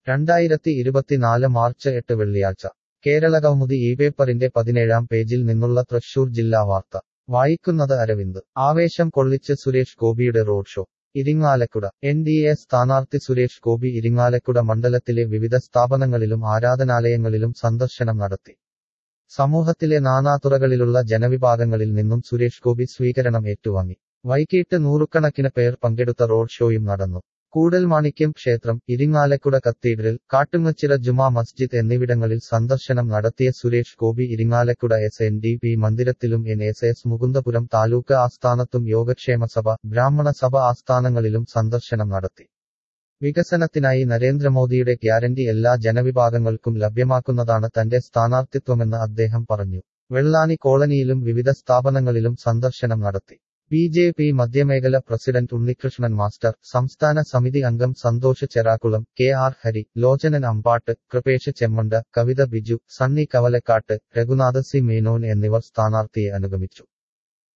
രണ്ടായിരത്തി ഇരുപത്തിനാല് മാർച്ച് എട്ട് വെള്ളിയാഴ്ച കേരളകൗമുദി ഈ പേപ്പറിന്റെ പതിനേഴാം പേജിൽ നിന്നുള്ള തൃശൂർ ജില്ലാ വാർത്ത വായിക്കുന്നത് അരവിന്ദ് ആവേശം കൊള്ളിച്ച് സുരേഷ് ഗോപിയുടെ road show Irinjalakuda N D A സ്ഥാനാർത്ഥി സുരേഷ് ഗോപി ഇരിങ്ങാലക്കുട മണ്ഡലത്തിലെ വിവിധ സ്ഥാപനങ്ങളിലും ആരാധനാലയങ്ങളിലും സന്ദർശനം നടത്തി സമൂഹത്തിലെ നാനാതുറകളിലുള്ള ജനവിഭാഗങ്ങളിൽ നിന്നും സുരേഷ് ഗോപി സ്വീകരണം ഏറ്റുവാങ്ങി വൈകിട്ട് നൂറുകണക്കിന് പേർ പങ്കെടുത്ത റോഡ് ഷോയും നടന്നു കൂടൽമാണിക്യം ക്ഷേത്രം ഇരിങ്ങാലക്കുട കത്തീഡ്രൽ കാട്ടുങ്ങച്ചിറ ജുമാ മസ്ജിദ് എന്നിവിടങ്ങളിൽ സന്ദർശനം നടത്തിയ Suresh Gopi Irinjalakuda S N D P മന്ദിരത്തിലും N S S Mukundapuram taluk ആസ്ഥാനത്തും യോഗക്ഷേമ സഭ ബ്രാഹ്മണ സഭ ആസ്ഥാനങ്ങളിലും സന്ദർശനം നടത്തി വികസനത്തിനായി നരേന്ദ്രമോദിയുടെ ഗ്യാരണ്ടി എല്ലാ ജനവിഭാഗങ്ങൾക്കും ലഭ്യമാക്കുന്നതാണ് തന്റെ സ്ഥാനാർത്ഥിത്വമെന്ന് അദ്ദേഹം പറഞ്ഞു വെള്ളാനി കോളനിയിലും വിവിധ സ്ഥാപനങ്ങളിലും സന്ദർശനം നടത്തി ബി ജെ പി മധ്യമേഖല പ്രസിഡന്റ് ഉണ്ണികൃഷ്ണൻ മാസ്റ്റർ സംസ്ഥാന സമിതി അംഗം Santhosh Cherakkulam K R Hari Lochanan Ambatt Kripesh Chemmanda Kavitha Biju Sunny Kavalakkatt Raghunatha C Menon എന്നിവർ സ്ഥാനാർത്ഥിയെ അനുഗമിച്ചു